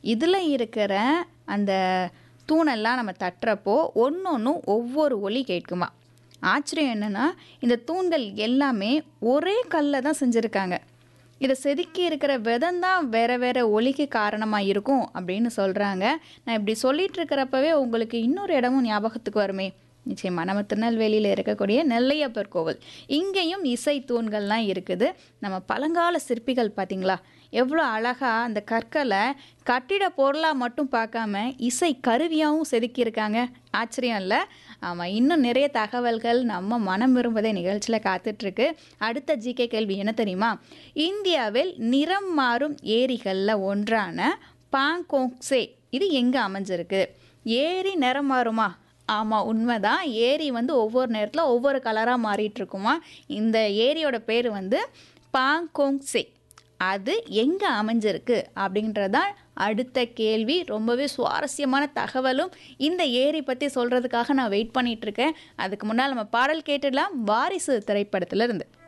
இதில் இருக்கிற அந்த தூணெல்லாம் நம்ம தட்டுறப்போ ஒன்று ஒன்றும் ஒவ்வொரு ஒலி கேட்குமா ஆச்சரியம் என்னென்னா இந்த தூண்கள் எல்லாமே ஒரே கல்லில் தான் செஞ்சுருக்காங்க இதை செதுக்கி இருக்கிற விதம் தான் வேற வேற ஒலிக்கு காரணமாக இருக்கும் அப்படின்னு சொல்கிறாங்க நான் இப்படி சொல்லிட்டு இருக்கிறப்பவே உங்களுக்கு இன்னொரு இடமும் ஞாபகத்துக்கு வருமே நிச்சயமா நம்ம திருநெல்வேலியில் இருக்கக்கூடிய நெல்லையப்பர் கோவில் இங்கேயும் இசை தூண்கள்லாம் இருக்குது நம்ம பழங்கால சிற்பிகள் பார்த்தீங்களா எவ்வளோ அழகாக அந்த கற்களை கட்டிட பொருளாக மட்டும் பார்க்காம இசை கருவியாகவும் செதுக்கியிருக்காங்க ஆச்சரியம் இல்லை ஆமாம் இன்னும் நிறைய தகவல்கள் நம்ம மனம் விரும்புதே நிகழ்ச்சியில் காத்துட்ருக்கு அடுத்த ஜிகே கேள்வி என்ன தெரியுமா இந்தியாவில் நிறம் மாறும் ஏரிகளில் ஒன்றான பாங்கோங்சே இது எங்கே அமைஞ்சிருக்கு ஏரி நிறம் மாறுமா ஆமாம் உண்மைதான் ஏரி வந்து ஒவ்வொரு நேரத்தில் ஒவ்வொரு கலராக மாறிட்டு இருக்குமா இந்த ஏரியோட பேர் வந்து பாங்கோங்சே அது எங்கே அமைஞ்சிருக்கு அப்படின்றதான் அடுத்த கேள்வி ரொம்பவே சுவாரஸ்யமான தகவலும் இந்த ஏரி பற்றி சொல்கிறதுக்காக நான் வெயிட் பண்ணிகிட்ருக்கேன் அதுக்கு முன்னால் நம்ம பாடல் கேட்டுடலாம் வாரிசு திரைப்படத்துல இருந்து